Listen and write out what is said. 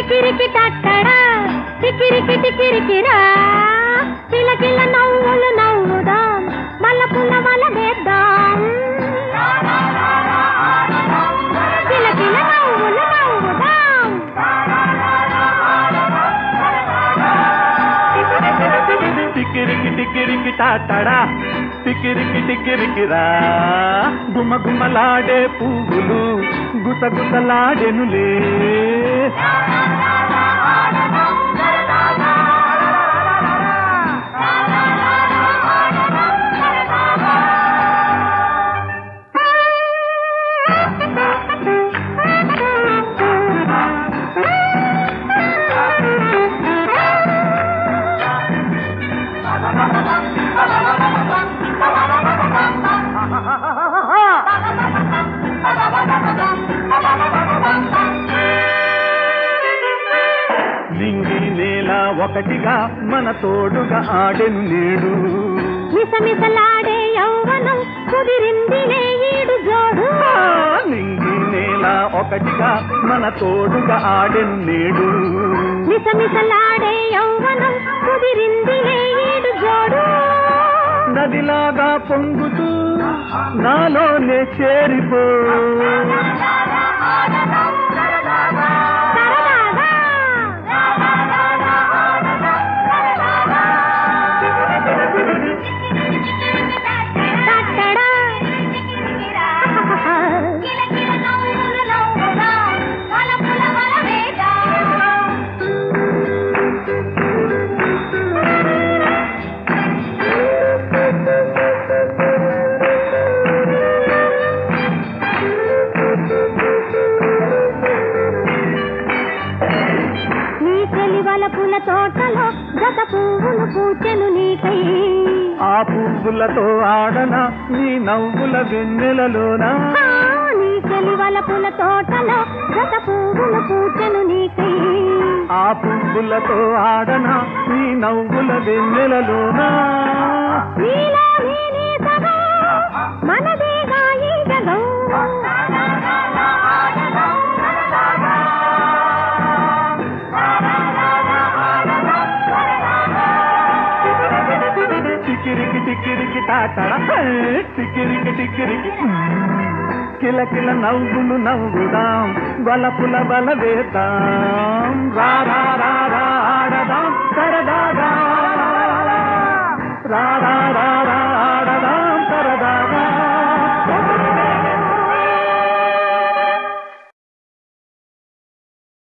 టికిరికి టట్టడా టికిరికి టికిరికిరా కిలకిల నవ్వులు నవ్వుదాం మల్లపుల్ల వల వేద్దాం కిలకిల నవ్వులు నవ్వుదాం టికిరికి టికిరికి టాటడా టికిరికి టికిరికిరా గుమ గుమలాడే పువ్వులు గుసగుసలాడెనులే నింగి నేల ఒకటిగా మన తోడుగా ఆడెను నేడు మిసమిసలాడే యౌవనం కుదిరిందిలే ఈడు జోడు ఆ, నింగి నేల ఒకటిగా మన తోడుగా ఆడెను నేడు మిసమిసలాడే యౌవనం కుదిరిందిలే ఈడు జోడు నదిలాగా పొంగుతూ నాలోనే చేరిపో సరదాగా టట్టడా. నీ చెలివల పూల తోటలో గత పువ్వులు పూచెను నీకై ఆ పువ్వులతో ఆడన నీ నవ్వుల వెన్నెలలోనా ఆ, నీ చెలివల పూల తోటలో గత పువ్వులు పూచెను నీకై ఆ పువ్వులతో ఆడన నీ నవ్వుల వెన్నెలలోనా నీలో నేనే సగం మనదేగా ఈ జగం టికిరికి టికిరికి తాతడ టికిరికి టికిరికి కిలకిల నవ్వులు నవ్వుదాం వలపుల బల వేద్దాం రా రా రా